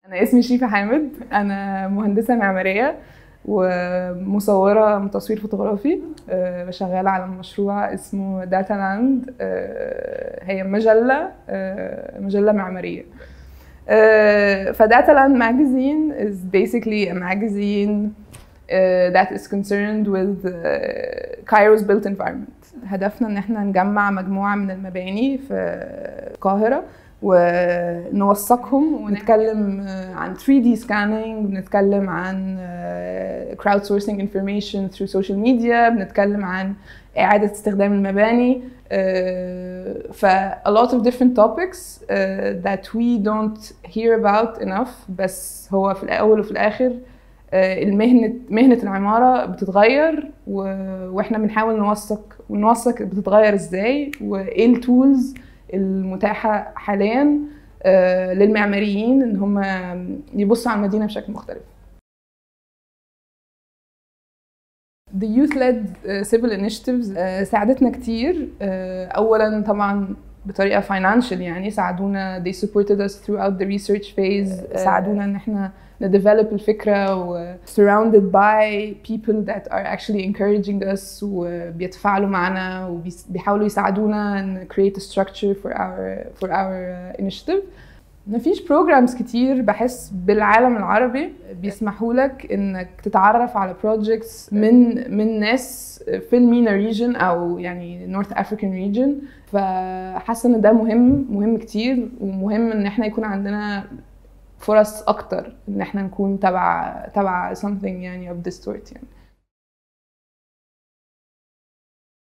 أنا اسمي شريفة حامد أنا مهندسة معمارية ومصورة تصوير فوتوغرافي أه، شغالة على مشروع اسمه داتا لاند هي مجلة أه، مجلة معمارية أه، فداتا لاند magazine is basically a magazine uh, that is concerned with uh, Cairo's built environment هدفنا ان احنا نجمع مجموعة من المباني في القاهرة ونوثقهم ونتكلم آه، عن 3D scanning بنتكلم عن آه، crowdsourcing information through social media بنتكلم عن إعادة استخدام المباني آه، ف a lot of different topics uh, that we don't hear about enough بس هو في الأول وفي الآخر آه، المهنة مهنة العمارة بتتغير و... واحنا بنحاول نوثق ونوثق بتتغير ازاي وايه التولز المتاحة حاليا آه، للمعماريين ان هم يبصوا على المدينة بشكل مختلف. The youth led uh, civil initiatives uh, ساعدتنا كتير uh, اولا طبعا بطريقه financial يعني ساعدونا they supported us throughout the research phase ساعدونا ان احنا نديفلوب الفكره و surrounded by people that are actually encouraging us وبيتفاعلوا معنا وبيحاولوا يساعدونا ان create a structure for our for our uh, initiative مفيش بروجرامز كتير بحس بالعالم العربي بيسمحوا لك انك تتعرف على بروجكتس من من ناس في المينا ريجن او يعني نورث افريكان ريجن فحاسه ان ده مهم مهم كتير ومهم ان احنا يكون عندنا فرص اكتر ان احنا نكون تبع تبع something يعني of this sort يعني